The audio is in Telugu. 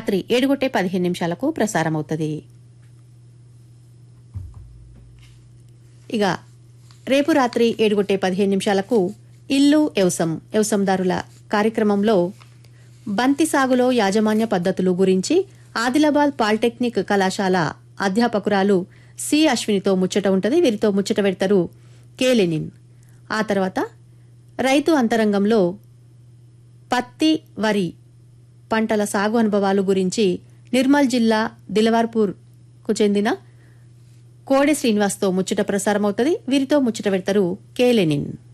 రాత్రి ఏడు గొట్టే పదిహేను నిమిషాలకు ప్రసారమవుతుంది ఇక రేపు రాత్రి ఏడుగొట్టే పదిహేను నిమిషాలకు ఇల్లు వ్యవసం వ్యవసందారుల కార్యక్రమంలో బంతి సాగులో యాజమాన్య పద్ధతులు గురించి ఆదిలాబాద్ పాలిటెక్నిక్ కళాశాల అధ్యాపకురాలు సి అశ్వినితో ముచ్చట ఉంటది వీరితో ముచ్చట పెడతారు కే లెనిన్ ఆ తర్వాత రైతు అంతరంగంలో పత్తి వరి పంటల సాగు అనుభవాలు గురించి నిర్మల్ జిల్లా దిలవార్పూర్కు చెందిన కోడె శ్రీనివాస్తో ముచ్చట ప్రసారమవుతుంది వీరితో ముచ్చట పెడతారు కే లెనిన్